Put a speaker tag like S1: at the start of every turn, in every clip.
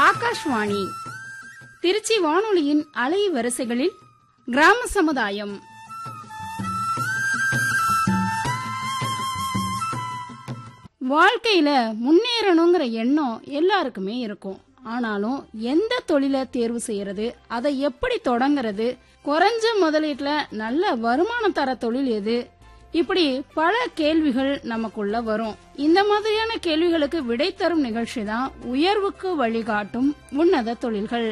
S1: ஆகாஷ்வாணி திருச்சி வானொலியின் அலை வரிசைகளில் கிராம சமுதாயம் வாழ்க்கையில முன்னேறணுங்கிற எண்ணம் எல்லாருக்குமே இருக்கும் ஆனாலும் எந்த தொழிலை தேர்வு செய்யறது அதை எப்படி தொடங்குறது குறைஞ்ச முதலீட்டுல நல்ல வருமானம் தர தொழில் எது இப்படி பல கேள்விகள் நமக்குள்ள வரும் இந்த மாதிரியான கேள்விகளுக்கு விடை தரும் நிகழ்ச்சி தான் உயர்வுக்கு வழிகாட்டும் உன்னத தொழில்கள்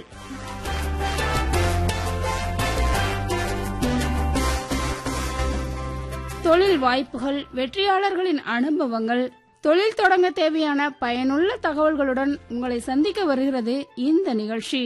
S1: தொழில் வாய்ப்புகள் வெற்றியாளர்களின் அனுபவங்கள் தொழில் தொடங்க தேவையான பயனுள்ள தகவல்களுடன் உங்களை சந்திக்க வருகிறது இந்த நிகழ்ச்சி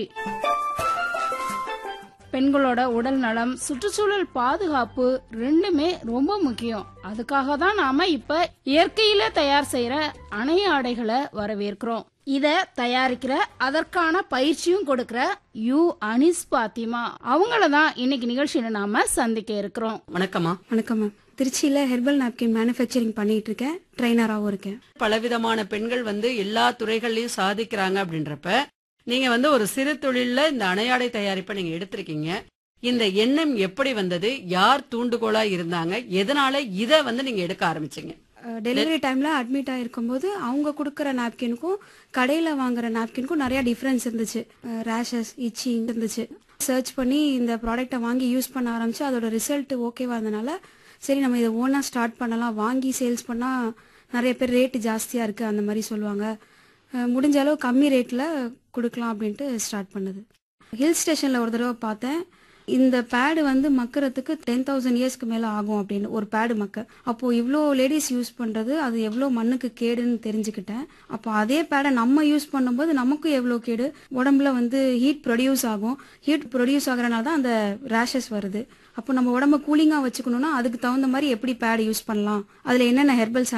S1: பெண்களோட உடல் நலம் சுற்றுச்சூழல் பாதுகாப்பு ரெண்டுமே ரொம்ப முக்கியம் அதுக்காக தான் நாம இப்ப இயற்கையில தயார் செய்யற அணை ஆடைகளை வரவேற்கிறோம் இத தயாரிக்கிற அதற்கான பயிற்சியும் கொடுக்கிற யூ அனிஸ் பாத்திமா அவங்கள தான் இன்னைக்கு நிகழ்ச்சியில நாம சந்திக்க இருக்கிறோம்
S2: வணக்கம்மா
S3: வணக்கம் மேம் திருச்சியில் ஹெர்பல் நாப்கின் மேனுஃபேக்சரிங் பண்ணிட்டு இருக்கேன் ட்ரைனராகவும் இருக்கேன்
S2: பலவிதமான பெண்கள் வந்து எல்லா துறைகள்லயும் சாதிக்கிறாங்க அப்படின்றப்ப நீங்க வந்து ஒரு சிறு தொழில்ல இந்த அணையாடை தயாரிப்பை நீங்க எடுத்திருக்கீங்க இந்த எண்ணம் எப்படி வந்தது யார் தூண்டுகோலா இருந்தாங்க எதனால இத வந்து நீங்க எடுக்க ஆரம்பிச்சீங்க
S3: டெலிவரி டைமில் அட்மிட் ஆகிருக்கும்போது அவங்க கொடுக்குற நாப்கினுக்கும் கடையில் வாங்குற நாப்கினுக்கும் நிறையா டிஃப்ரென்ஸ் இருந்துச்சு ரேஷஸ் இச்சிங் இருந்துச்சு சர்ச் பண்ணி இந்த ப்ராடக்ட்டை வாங்கி யூஸ் பண்ண ஆரம்பிச்சு அதோட ரிசல்ட் ஓகேவா இருந்தனால சரி நம்ம இதை ஓனாக ஸ்டார்ட் பண்ணலாம் வாங்கி சேல்ஸ் பண்ணால் நிறைய பேர் ரேட்டு ஜாஸ்தியாக இருக்குது அந்த மாதிரி சொல்லுவாங்க அஹ் முடிஞ்ச அளவு கம்மி ரேட்டில் கொடுக்கலாம் அப்படின்ட்டு ஸ்டார்ட் பண்ணுது ஹில் ஸ்டேஷனில் ஒரு தடவை பார்த்தேன் இந்த பேடு வந்து மக்கறதுக்கு டென் தௌசண்ட் இயர்ஸ்க்கு மேலே ஆகும் அப்படின்னு ஒரு பேடு மக்க அப்போது இவ்வளோ லேடிஸ் யூஸ் பண்ணுறது அது எவ்வளோ மண்ணுக்கு கேடுன்னு தெரிஞ்சுக்கிட்டேன் அப்போ அதே பேடை நம்ம யூஸ் பண்ணும்போது நமக்கும் எவ்வளோ கேடு உடம்புல வந்து ஹீட் ப்ரொடியூஸ் ஆகும் ஹீட் ப்ரொடியூஸ் ஆகிறனால தான் அந்த ரேஷஸ் வருது அப்போ நம்ம உடம்ப கூலிங்காக வச்சுக்கணும்னா அதுக்கு தகுந்த மாதிரி எப்படி பேட் யூஸ் பண்ணலாம் அதில் என்னென்ன ஹெர்பல்ஸ்